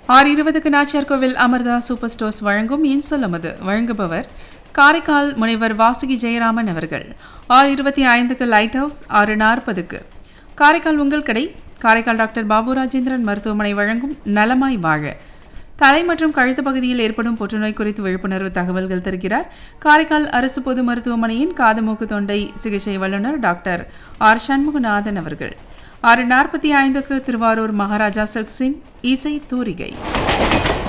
ஆறு இருபதுக்கு நாச்சியார் கோவில் அமர்தா சூப்பர் ஸ்டோர்ஸ் வழங்கும் இன்சொல்லமது வழங்குபவர் காரைக்கால் முனைவர் வாசுகி ஜெயராமன் அவர்கள் ஆறு இருபத்தி ஐந்துக்கு லைட் ஹவுஸ் ஆறு நாற்பதுக்கு காரைக்கால் உங்கள் கடை காரைக்கால் டாக்டர் பாபு ராஜேந்திரன் மருத்துவமனை வழங்கும் நலமாய் வாழ தலை மற்றும் கழுத்து பகுதியில் ஏற்படும் புற்றுநோய் குறித்து விழிப்புணர்வு தகவல்கள் தருகிறார் காரைக்கால் அரசு பொது மருத்துவமனையின் காது மூக்கு தொண்டை சிகிச்சை வல்லுநர் டாக்டர் ஆர் சண்முகநாதன் அவர்கள் ஆறு நாற்பத்தி ஐந்துக்கு திருவாரூர் மகாராஜா சில்க்ஸின் இசை தூரிகை